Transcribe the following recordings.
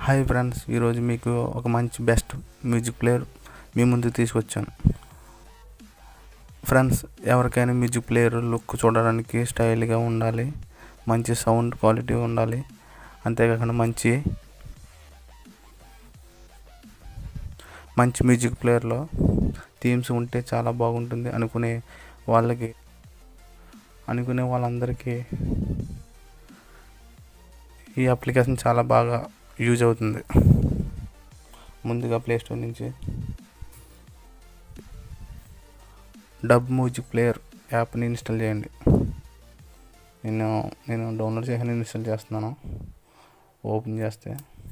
Hi friends ఈరోజు మీకు ఒక మంచి బెస్ట్ మ్యూజిక్ ప్లేయర్ మీ ముందుకు తీసుకొచ్చాను ఫ్రెండ్స్ ఎవరికైనా మ్యూజిక్ ప్లేయర్ లుక్ చూడడానికి స్టైల్గా ఉండాలి మంచి సౌండ్ క్వాలిటీ ఉండాలి అంతేకాకుండా మంచి మంచి మ్యూజిక్ ప్లేయర్లో థీమ్స్ ఉంటే చాలా బాగుంటుంది అనుకునే వాళ్ళకి అనుకునే వాళ్ళందరికీ ఈ అప్లికేషన్ చాలా బాగా యూజ్ అవుతుంది ముందుగా ప్లే స్టోర్ నుంచి డబ్ మ్యూజిక్ ప్లేయర్ యాప్ని ఇన్స్టాల్ చేయండి నేను నేను డౌన్లోడ్ చేసి ఇన్స్టాల్ చేస్తున్నాను ఓపెన్ చేస్తే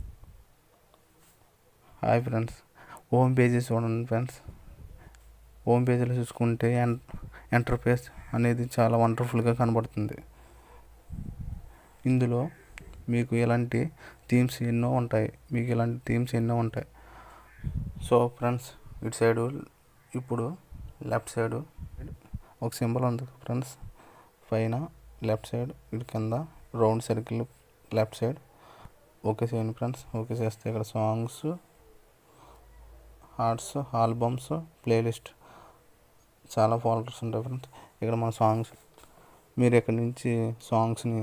హాయ్ ఫ్రెండ్స్ హోమ్ పేజెస్ చూడండి ఫ్రెండ్స్ హోమ్ పేజీలో చూసుకుంటే ఎంటర్ఫేస్ అనేది చాలా వండర్ఫుల్గా కనబడుతుంది ఇందులో మీకు ఇలాంటి థీమ్స్ ఎన్నో ఉంటాయి మీకు ఇలాంటి థీమ్స్ ఎన్నో ఉంటాయి సో ఫ్రెండ్స్ ఇటు సైడు ఇప్పుడు లెఫ్ట్ సైడు ఒక సింబల్ ఉంది ఫ్రెండ్స్ పైన లెఫ్ట్ సైడ్ ఇటు కింద round circle left side okay చేయండి ఫ్రెండ్స్ ఓకే చేస్తే ఇక్కడ సాంగ్స్ హార్ట్స్ ఆల్బమ్స్ ప్లేలిస్ట్ చాలా ఫోల్డర్స్ ఉంటాయి ఫ్రెండ్స్ ఇక్కడ మన సాంగ్స్ మీరు ఇక్కడ నుంచి సాంగ్స్ని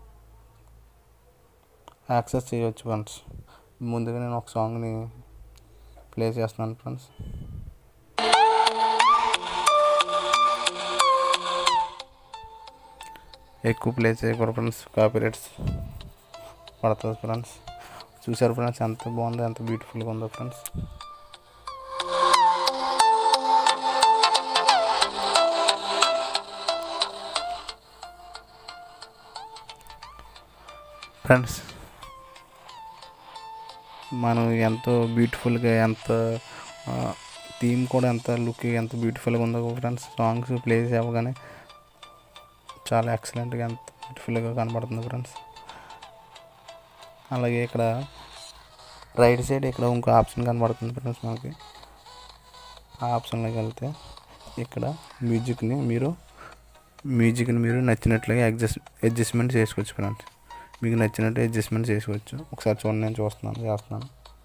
యాక్సెస్ చేయవచ్చు ఫ్రెండ్స్ ముందుగా నేను ఒక సాంగ్ని ప్లే చేస్తున్నాను ఫ్రెండ్స్ ఎక్కువ ప్లే చేయకూడదు ఫ్రెండ్స్ కాపీరైట్స్ పడుతుంది ఫ్రెండ్స్ చూసారు ఫ్రెండ్స్ ఎంత బాగుందో ఎంత బ్యూటిఫుల్గా ఉందో ఫ్రెండ్స్ ఫ్రెండ్స్ మనం ఎంతో బ్యూటిఫుల్గా ఎంత థీమ్ కూడా ఎంత లుక్ ఎంత బ్యూటిఫుల్గా ఉందో ఫ్రెండ్స్ సాంగ్స్ ప్లే అవ్వగానే చాలా ఎక్సలెంట్గా ఎంత బ్యూటిఫుల్గా కనబడుతుంది ఫ్రెండ్స్ అలాగే ఇక్కడ రైట్ సైడ్ ఇక్కడ ఇంకో ఆప్షన్ కనబడుతుంది ఫ్రెండ్స్ మనకి ఆ ఆప్షన్లోకి వెళ్తే ఇక్కడ మ్యూజిక్ని మీరు మ్యూజిక్ని మీరు నచ్చినట్లుగా అడ్జస్ట్ అడ్జస్ట్మెంట్ చేసుకోవచ్చు ఫ్రెండ్స్ మీకు నచ్చినట్టు అడ్జస్ట్మెంట్ చేసుకోవచ్చు ఒకసారి చూడండి నేను చూస్తున్నాను చేస్తున్నాను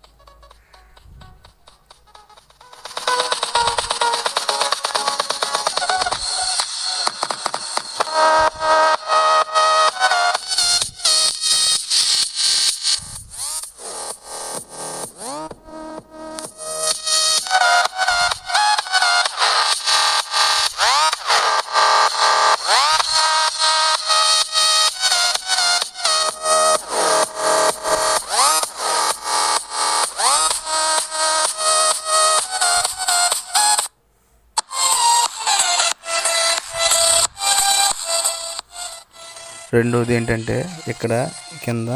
రెండోది ఏంటంటే ఇక్కడ కింద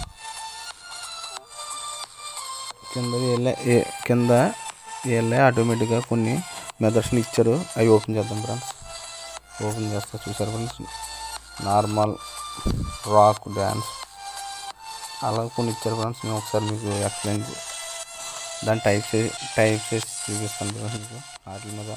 కింద వెళ్ళే కింద వెళ్ళే ఆటోమేటిక్గా కొన్ని మెథడ్స్ని ఇచ్చారు అవి ఓపెన్ చేద్దాం ఫ్రెండ్స్ ఓపెన్ చేస్తా చూసారు ఫ్రెండ్స్ నార్మల్ రాక్ డ్యాన్స్ అలా కొన్ని ఇచ్చారు ఫ్రెండ్స్ నేను ఒకసారి మీకు ఎక్స్ప్లెయిన్ దాన్ని టైప్ చేసి టైప్ చేసి చూపిస్తాను ఫ్రెండ్స్ మీకు వాటి మీద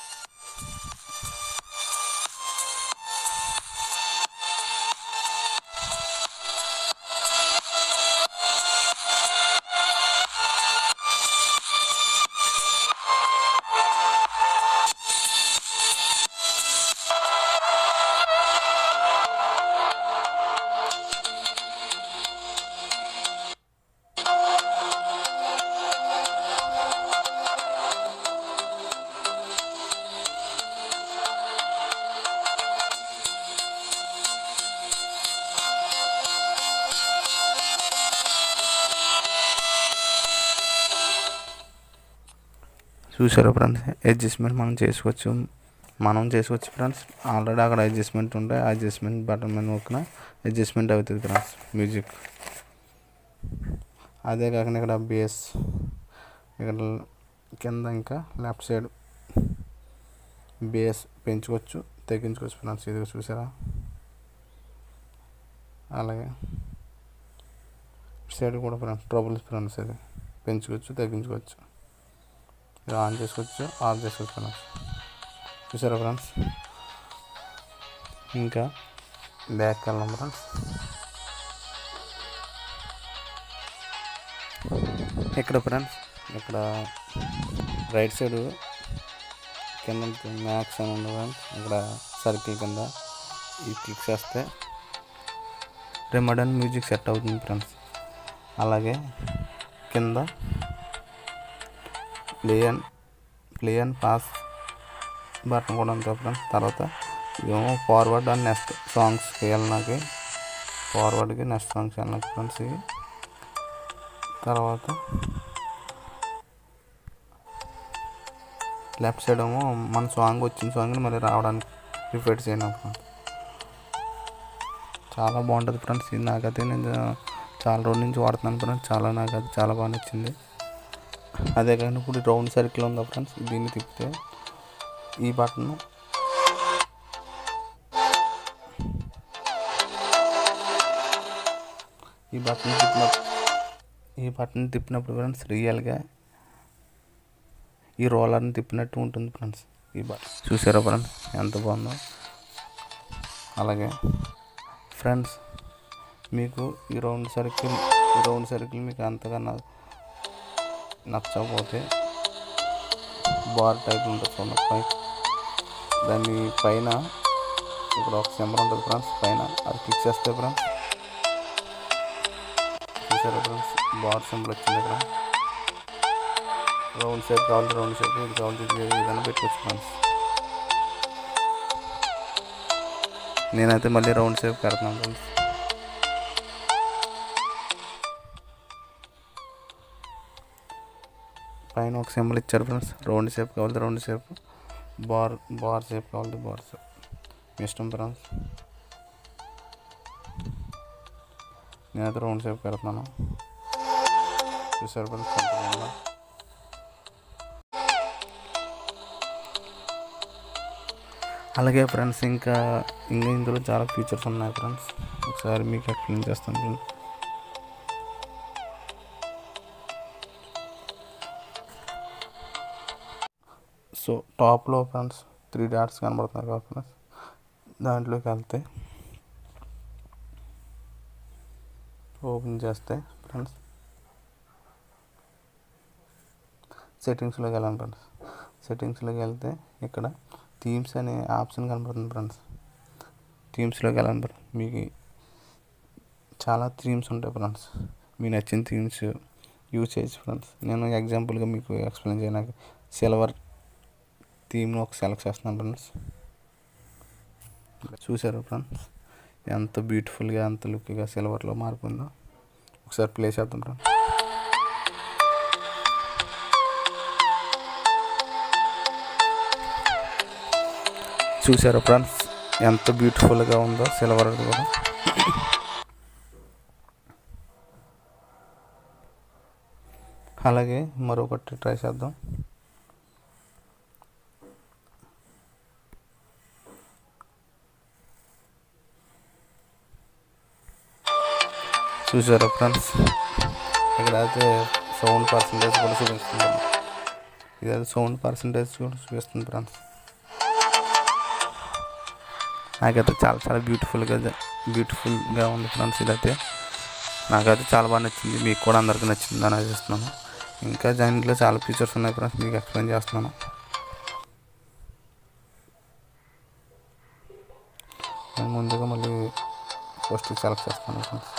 చూసారా ఫ్రెండ్స్ అడ్జస్ట్మెంట్ మనం చేసుకోవచ్చు మనం చేసుకోవచ్చు ఫ్రెండ్స్ ఆల్రెడీ అక్కడ అడ్జస్ట్మెంట్ ఉంటాయి అడ్జస్ట్మెంట్ బటన్ మీద నొక్కిన అడ్జస్ట్మెంట్ అవుతుంది ఫ్రెండ్స్ మ్యూజిక్ అదే కాకుండా ఇక్కడ బేస్ ఇక్కడ కింద ఇంకా లెఫ్ట్ సైడ్ బేస్ పెంచుకోవచ్చు తగ్గించుకోవచ్చు ఫ్రెండ్స్ ఇది చూసారా అలాగే సైడ్ కూడా ఫ్రెండ్స్ ట్రబుల్స్ ఫ్రెండ్స్ ఇది పెంచుకోవచ్చు తగ్గించుకోవచ్చు ఇది ఆన్ చేసుకోవచ్చు ఆఫ్ చేసుకోవచ్చు ఫ్రెండ్స్ చూసారా ఫ్రెండ్స్ ఇంకా బ్యాక్ వెళ్ళాం ఫ్రెండ్స్ ఇక్కడ ఫ్రెండ్స్ ఇక్కడ రైట్ సైడ్ కింద మ్యాక్స్ అని ఉంది ఫ్రెండ్స్ ఇక్కడ సర్కిల్ కింద ఈ క్లిక్ చేస్తే రిమోడన్ మ్యూజిక్ సెట్ అవుతుంది ఫ్రెండ్స్ అలాగే కింద play and play and pause button కూడా ఉంటుంది ఫ్రెండ్స్ తర్వాత ఇదేమో ఫార్వర్డ్ అండ్ నెక్స్ట్ సాంగ్స్కి వెళ్ళినాకి ఫార్వర్డ్కి నెక్స్ట్ సాంగ్స్ వెళ్ళినాకి ఫ్రెండ్స్ ఇవి తర్వాత లెఫ్ట్ సైడ్ ఏమో మన సాంగ్ వచ్చిన సాంగ్ని మళ్ళీ రావడానికి రిపీట్ చేయడం ఫ్రెండ్స్ చాలా బాగుంటుంది ఫ్రెండ్స్ ఇది నాకైతే నేను చాలా రోజుల నుంచి వాడుతున్నాను ఫ్రెండ్స్ చాలా నాకు అది చాలా బాగా నచ్చింది అదే కానీ ఇప్పుడు రౌండ్ సర్కిల్ ఉందా ఫ్రెండ్స్ దీన్ని తిప్పితే ఈ బటన్ ఈ బటన్ తిప్పినప్పుడు ఈ బటన్ తిప్పినప్పుడు ఫ్రెండ్స్ రియల్గా ఈ రోలర్ని తిప్పినట్టు ఉంటుంది ఫ్రెండ్స్ ఈ బటన్ చూసారా ఫ్రెండ్స్ ఎంత బాగుందో అలాగే ఫ్రెండ్స్ మీకు ఈ రౌండ్ సర్కిల్ ఈ రౌండ్ సర్కిల్ మీకు అంతగా న- నచ్చకపోతే బార్ టైప్ ఉంటుంది చూడండి పై దాని పైన ఇక్కడ ఒక సింబల్ ఉంటుంది ఫ్రెండ్స్ పైన అది క్లిక్ చేస్తే ఫ్రెండ్స్ చూసారా ఫ్రెండ్స్ బార్ సింబల్ వచ్చింది ఇక్కడ రౌండ్ షేప్ కావాలి రౌండ్ షేప్ ఇది కావాలి ఇది ఏదైనా పెట్టుకోవచ్చు ఫ్రెండ్స్ నేనైతే మళ్ళీ రౌండ్ షేప్ పెడుతున్నాను ఫ్రెండ్స్ పైన ఒక సింబల్ ఇచ్చారు ఫ్రెండ్స్ రౌండ్ షేప్ కావాలి round shape bar bar shape కావాలి బార్ షేప్ మీ ఇష్టం ఫ్రెండ్స్ నేనైతే రౌండ్ షేప్ పెడుతున్నాను చూసారు ఫ్రెండ్స్ ఎంత బాగుందో. అలాగే ఫ్రెండ్స్ ఇంకా ఇంకా ఇందులో చాలా ఫీచర్స్ ఉన్నాయి ఫ్రెండ్స్ ఒకసారి మీకు ఎక్స్ప్లెయిన్ చేస్తాను ఫ్రెండ్స్ సో టాప్లో ఫ్రెండ్స్ త్రీ డాట్స్ కనబడుతున్నాయి కదా ఫ్రెండ్స్ దాంట్లోకి వెళ్తే ఓపెన్ చేస్తే ఫ్రెండ్స్ సెట్టింగ్స్లోకి వెళ్ళాను ఫ్రెండ్స్ సెట్టింగ్స్లోకి వెళ్తే ఇక్కడ థీమ్స్ అనే ఆప్షన్ కనబడుతుంది ఫ్రెండ్స్ థీమ్స్లోకి వెళ్ళాను ఫ్రెండ్స్ మీకు చాలా థీమ్స్ ఉంటాయి ఫ్రెండ్స్ మీకు నచ్చిన థీమ్స్ యూజ్ చేయొచ్చు ఫ్రెండ్స్ నేను ఎగ్జాంపుల్గా మీకు ఎక్స్ప్లెయిన్ చేయడానికి సిల్వర్ థీమ్ను ఒక సెలెక్ట్ చేస్తున్నాను ఫ్రెండ్స్ చూసారు ఫ్రెండ్స్ ఎంత బ్యూటిఫుల్గా ఎంత లుక్గా సిల్వర్లో మారిపోయిందో ఒకసారి ప్లే చేద్దాం ఫ్రెండ్స్ చూసారు ఫ్రెండ్స్ ఎంత బ్యూటిఫుల్గా ఉందో సిల్వర్ కూడా అలాగే మరొకటి ట్రై చేద్దాం చూసారా ఫ్రెండ్స్ ఇక్కడ అయితే సౌండ్ పర్సంటేజ్ కూడా చూపిస్తుంది ఇదైతే సౌండ్ పర్సంటేజ్ కూడా చూపిస్తుంది ఫ్రెండ్స్ నాకైతే చాలా చాలా బ్యూటిఫుల్గా బ్యూటిఫుల్గా ఉంది ఫ్రెండ్స్ ఇదైతే నాకైతే చాలా బాగా నచ్చింది మీకు కూడా అందరికీ నచ్చింది అని ఆశిస్తున్నాను ఇంకా దాంట్లో చాలా ఫీచర్స్ ఉన్నాయి ఫ్రెండ్స్ మీకు ఎక్స్ప్లెయిన్ చేస్తున్నాను నేను ముందుగా మళ్ళీ ఫస్ట్ సెలెక్ట్ చేస్తాను ఫ్రెండ్స్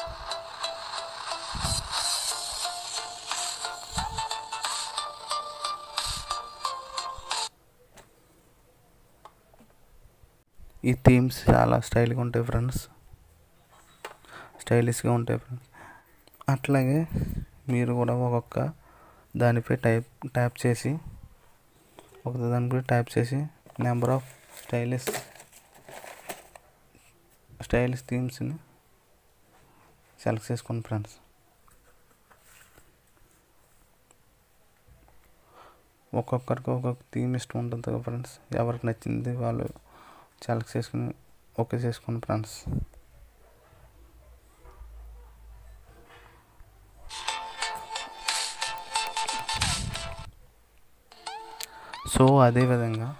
ఈ థీమ్స్ చాలా స్టైల్గా ఉంటాయి ఫ్రెండ్స్ స్టైలిష్గా ఉంటాయి ఫ్రెండ్స్ అట్లాగే మీరు కూడా ఒక్కొక్క దానిపై టైప్ ట్యాప్ చేసి ఒక దానిపై ట్యాప్ చేసి నెంబర్ ఆఫ్ స్టైలిష్ స్టైలిష్ థీమ్స్ని సెలెక్ట్ చేసుకోండి ఫ్రెండ్స్ ఒక్కొక్కరికి ఒక్కొక్క థీమ్ ఇష్టం ఉంటుంది కదా ఫ్రెండ్స్ ఎవరికి నచ్చింది వాళ్ళు సెలెక్ట్ చేసుకుని ఓకే చేసుకోండి ఫ్రెండ్స్ సో అదేవిధంగా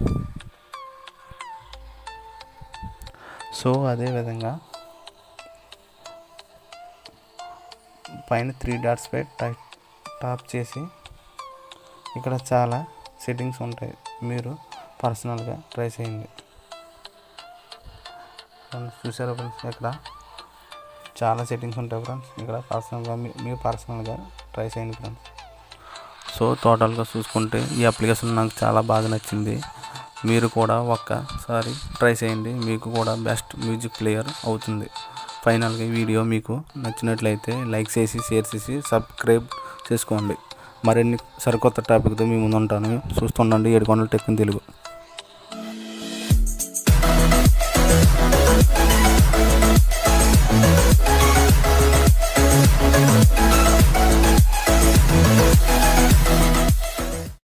సో అదేవిధంగా పైన త్రీ డాట్స్ పై టైప్ టాప్ చేసి ఇక్కడ చాలా సెట్టింగ్స్ ఉంటాయి మీరు పర్సనల్గా ట్రై చేయండి ఫ్రెండ్స్ చూసారా ఫ్రెండ్స్ ఇక్కడ చాలా సెట్టింగ్స్ ఉంటాయి ఫ్రెండ్స్ ఇక్కడ పర్సనల్గా మీ మీరు పర్సనల్గా ట్రై చేయండి ఫ్రెండ్స్ సో టోటల్గా చూసుకుంటే ఈ అప్లికేషన్ నాకు చాలా బాగా నచ్చింది మీరు కూడా ఒక్కసారి ట్రై చేయండి మీకు కూడా బెస్ట్ మ్యూజిక్ ప్లేయర్ అవుతుంది ఫైనల్గా ఈ వీడియో మీకు నచ్చినట్లయితే లైక్ చేసి షేర్ చేసి సబ్స్క్రైబ్ చేసుకోండి మరిన్ని సరికొత్త టాపిక్తో మీ ముందు ఉంటాను చూస్తుండండి ఏడుకొండల టెక్కిన తెలుగు